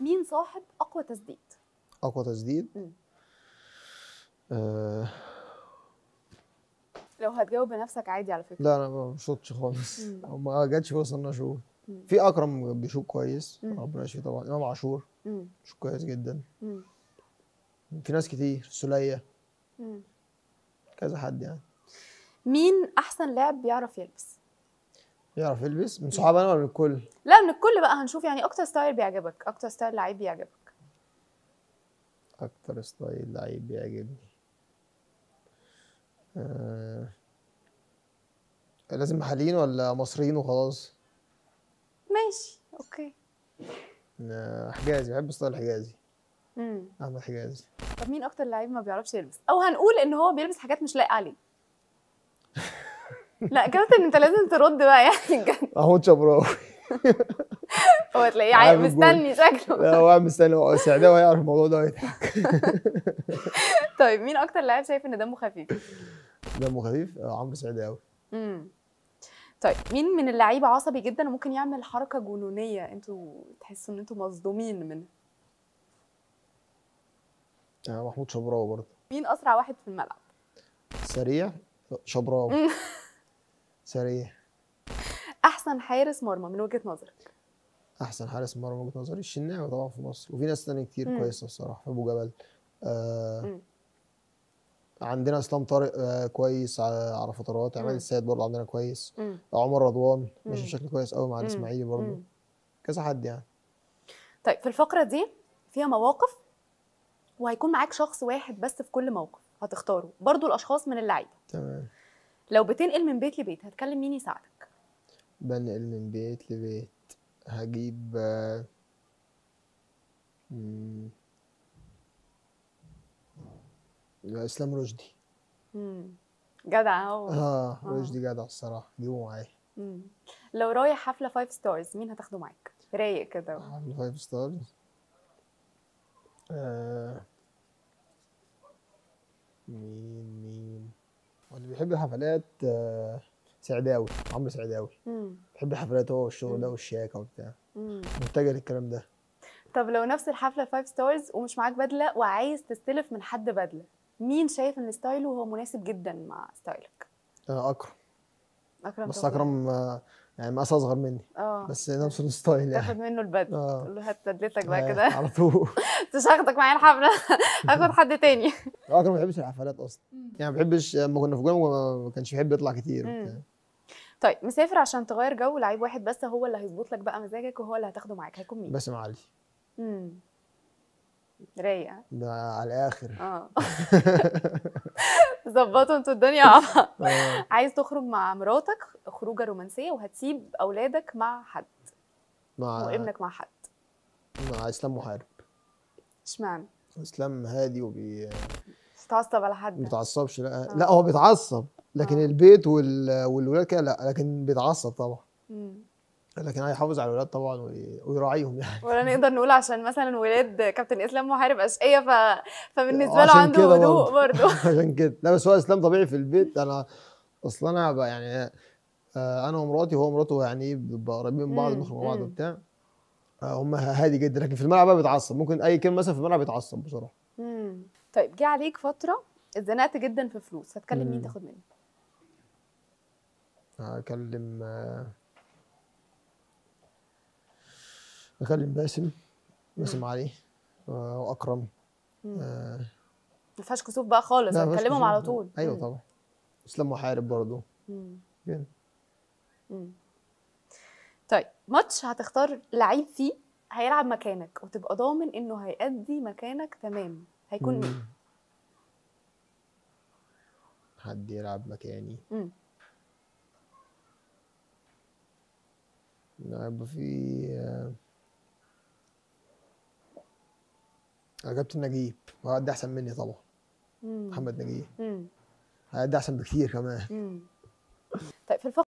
مين صاحب اقوى تسديد اقوى تسديد مم. آه لو هتجاوب بنفسك عادي على فكره لا انا ما بشوطش خالص مم. أو ما جاتش فرصه ان انا اشوط مم. في اكرم بيشوط كويس مم. ربنا يشفيه طبعا امام عاشور مم. بيشوط كويس جدا مم. في ناس كتير سلية مم. كذا حد يعني مين احسن لاعب بيعرف يلبس يعرف يلبس من صحابي انا ولا من الكل لا من الكل بقى هنشوف يعني اكتر ستايل بيعجبك اكتر ستايل لعيب بيعجبك اكتر ستايل لعيب بيعجبني آه... لازم محليين ولا مصريين وخلاص ماشي اوكي آه، حجازي بحب ستايل حجازي مم. احمد حجازي طب مين اكتر لعيب ما بيعرفش يلبس او هنقول ان هو بيلبس حاجات مش لايقه عليه لا كابتن انت لازم ترد بقى يعني بجد محمود شبراوي هو تلاقيه عايز عامل جول. مستني شكله لا هو قاعد مستني هو سعداوي هيعرف الموضوع ده ويضحك طيب مين اكتر لاعب شايف ان دمه خفيف دمه خفيف آه، عمرو سعداوي امم طيب مين من اللعيبه عصبي جدا وممكن يعمل حركه جنونيه انتوا تحسوا ان انتوا مصدومين منها آه، محمود شبراوي برضه مين اسرع واحد في الملعب سريع شبراوي سريع احسن حارس مرمى من وجهه نظرك احسن حارس مرمى من وجهه نظري الشناوي طبعا في مصر وفي ناس تانية كتير مم. كويسه الصراحه في ابو جبل آه مم. عندنا اسلام طارق آه كويس على, على فترات عماد مم. السيد برضه عندنا كويس مم. عمر رضوان ماشي مم. بشكل كويس قوي مع مم. الاسماعيلي برضه مم. كذا حد يعني طيب في الفقره دي فيها مواقف وهيكون معاك شخص واحد بس في كل موقف هتختاره برضو الاشخاص من اللعيبه تمام لو بتنقل من بيت لبيت هتكلم مين يساعدك بنقل من بيت لبيت هجيب آه، مم، اسلام رشدي مم. جدع اهو اه آه. رشدي جدع الصراحه جيبه معايا مم. لو رايح حفله فايف ستارز مين هتاخده معاك رايق كده عامل فايف ستارز آه. مين مين واللي بيحب الحفلات آه. سعداوي عمرو سعداوي مم. بيحب الحفلات هو والشغل ده مم. والشياكه وبتاع مم. متجه للكلام ده طب لو نفس الحفله فايف ستارز ومش معاك بدله وعايز تستلف من حد بدله مين شايف ان ستايله هو مناسب جدا مع ستايلك آه اكرم اكرم بس توفيق. اكرم آه. يعني مقاس اصغر مني اه بس نفس الستايل تاخد يعني منه البدله اه تقول له هات بدلتك بقى آه، كده على طول مش هاخدك معايا الحفله هاخد حد تاني اكرم ما بيحبش الحفلات اصلا يعني ما بيحبش لما كنا في جامعه ما كانش بيحب يطلع كتير مم. وبتاع. طيب مسافر عشان تغير جو لعيب واحد بس هو اللي هيظبط لك بقى مزاجك وهو اللي هتاخده معاك هيكون مين؟ باسم علي امم رايق ده على الاخر اه ظبطوا انتوا الدنيا مع بعض آه. عايز تخرج مع مراتك خروجه رومانسيه وهتسيب اولادك مع حد مع وابنك مع حد مع اسلام محارب اشمعنى؟ اسلام هادي وبي مش هتعصب على ما حد بيتعصبش لا آه. لا هو بيتعصب لكن آه. البيت وال... والولاد كده لا لكن بيتعصب طبعا مم. لكن هيحافظ على الولاد طبعا وي... ويراعيهم يعني ولا نقدر نقول عشان مثلا ولاد كابتن اسلام محارب اشقيه ف... فبالنسبه له عشان عنده كده هدوء برضه عشان كده لا بس هو اسلام طبيعي في البيت انا اصلا انا بقى يعني آه، انا ومراتي وهو ومراته يعني بنبقى قريبين من بعض مم، بنخرج مع بعض مم. وبتاع آه، هم هادي جدا لكن في الملعب بقى بيتعصب ممكن اي كلمه مثلا في الملعب يتعصب بصراحه مم. طيب جه عليك فتره اتزنقت جدا في فلوس هتكلم مين مم. تاخد منه؟ اكلم آه، اكلم باسم باسم علي آه، واكرم مم. آه، ما فيهاش كسوف بقى خالص لا، مفيش هتكلمهم كسوف. على طول ايوه مم. طبعا اسلام محارب برضه مم. كده. مم. طيب ماتش هتختار لعيب فيه هيلعب مكانك وتبقى ضامن انه هيأدي مكانك تمام هيكون مين؟ مم. حد يلعب مكاني مم. هيبقى في آه، آه، كابتن نجيب هو هيأدي احسن مني طبعا مم. محمد نجيب مم. هيأدي احسن بكتير كمان مم. طيب في الفقرة